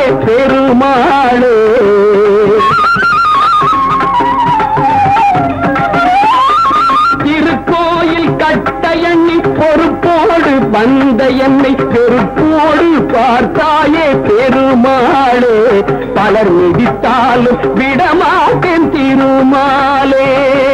பெருமாளே திருக்கோயில் கட்ட எண்ணி பொறுப்போடு வந்த என்னை பெருப்போடு பார்த்தாயே பெருமாளே பலர் மிதித்தாலும் விடமாட்டேன் திருமாலே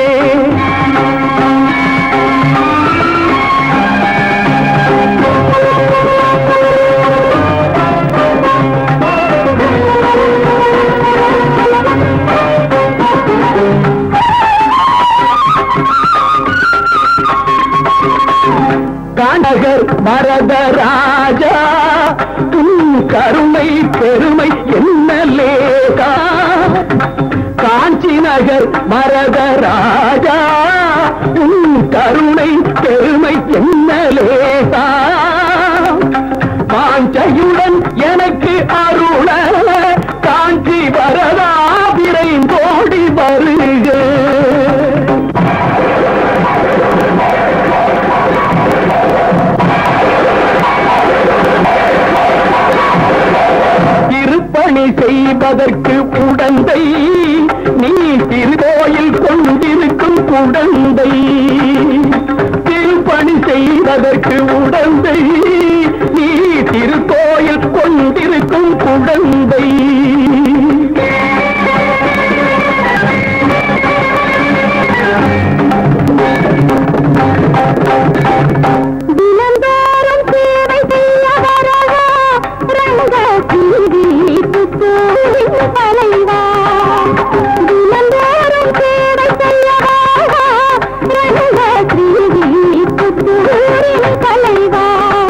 கனகர் பரதராஜா உன் கருணை பெருமை என்ன லேகா காஞ்சி நகர் மரதராஜா உன் கருணை பெருமை என்ன லேகா காஞ்சையுடன் எனக்கு அருள காஞ்சி வரதா விரைந்தோடி வருக திருப்பணி செய்வதற்கு உடந்தை நீ திருக்கோயில் கொண்டிருக்கும் குடந்தை திருப்பணி செய்வதற்கு உடந்தை நீ திருக்கோயில் கொண்டிருக்கும் குடந்தை தினந்தோறும் சேவை செய்ய வரவா ரங்க சீரி புத்தூரின் தலைவா தினந்தோறும் சேவை செய்ய வரவா ரங்க சீரி புத்தூரின் தலைவா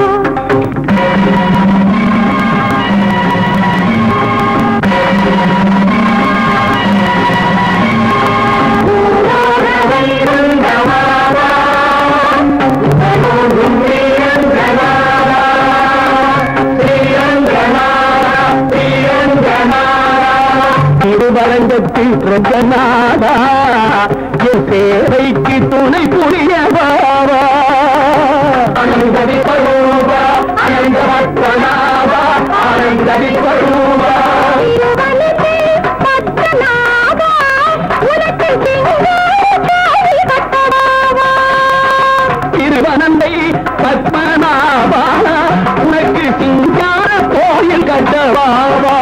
திருவரங்கத்தில் பிரஜநாதா என் சேவைக்கு துணை புரிய வாவா அனந்ததி பரூபா அனந்த வட்டனாவா அனந்ததி பரூபா திருவனத்தை பத்மநாபா, உனக்கு சிங்கார தாலி கட்டவாவா. திருவனந்தை பத்மநாபா உனக்கு சிங்கார கோயில் கட்டவாவா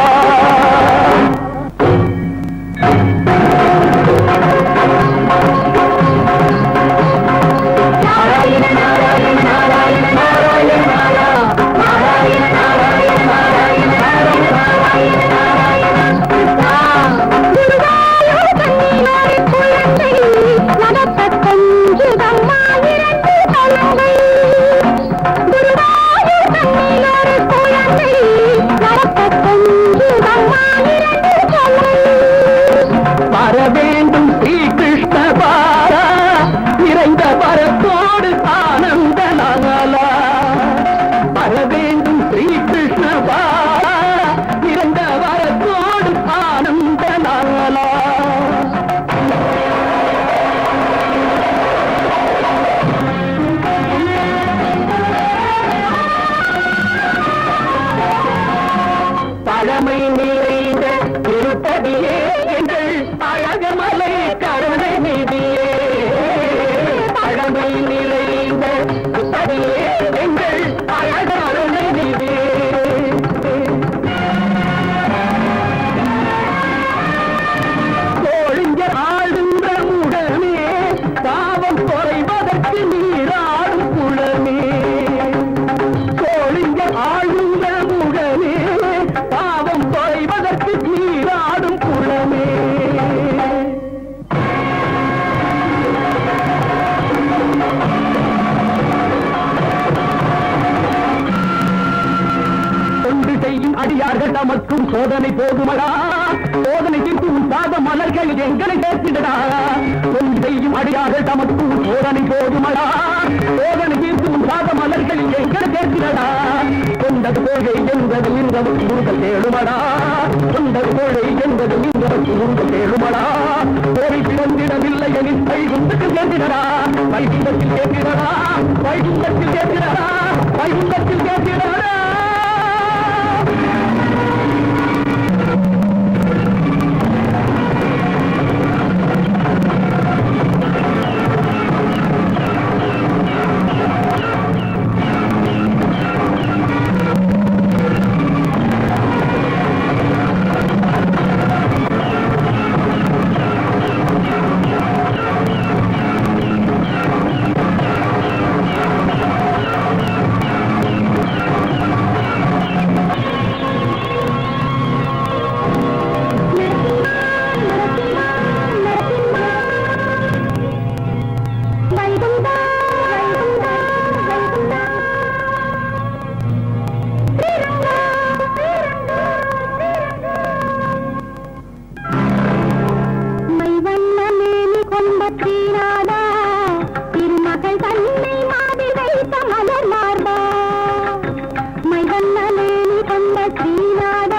குருவாயூர் கண்ணினார் குழந்தை, நடக்கக் கொஞ்சுதம்மா இரண்டு தலங்கள். குருவாயூர் கண்ணினார் குழந்தை, நடக்கக் கொஞ்சுதம்மா இரண்டு தலங்கள். வர வேண்டும் ஸ்ரீ கிருஷ்ண பாரா நிறைந்த வரத்தோடு ஆனந்த நகலா வர வேண்டும் ஸ்ரீ கிருஷ்ண பாரா நிறைந்த வரத்தோடு ஆனந்த நகலா பழமை நிறைந்த திருப்பதியே எங்கள் அழகமலை கருணை நிதியே பழமை நிறைந்த திருப்பதியே எங்கள் அழகமலை நிதியே கோழிஞர் ஆடுன்ற உடனே பாவம் குறைவதற்கு நீராடும் குளமே கோழிஞர் ஆளுங்க உடனே பாவம் குறைவதற்கு நீராடும் குளமே தொண்டு செய்யும் அடியார்கள் நமக்கும் சோதனை போதுமடா சோதனை தீர்க்கும் சாத மலர்கள் எங்களை சேர்த்திடடா தொண்டு செய்யும் அடியார்கள் தமக்கும் சோதனை போதுமடா சோதனை தீர்க்கும் சாத மலர்கள் எங்களை சேர்த்திடடா கொண்டது கோழை என்பது நின்றவன் உங்கள் தேடுமடா கொண்டது கோழை என்பது நின்றவன் உங்கள் தேடுமடா கோரி பிறந்திடவில்லை எனில் வைகுந்தத்தில் சேர்த்திடடா வைகுந்தத்தில் சேர்த்திடடா வைகுந்தத்தில் சேர்த்திடடா வைகுந்தத்தில் சேர்த்திடடா ஸ்ரீநாத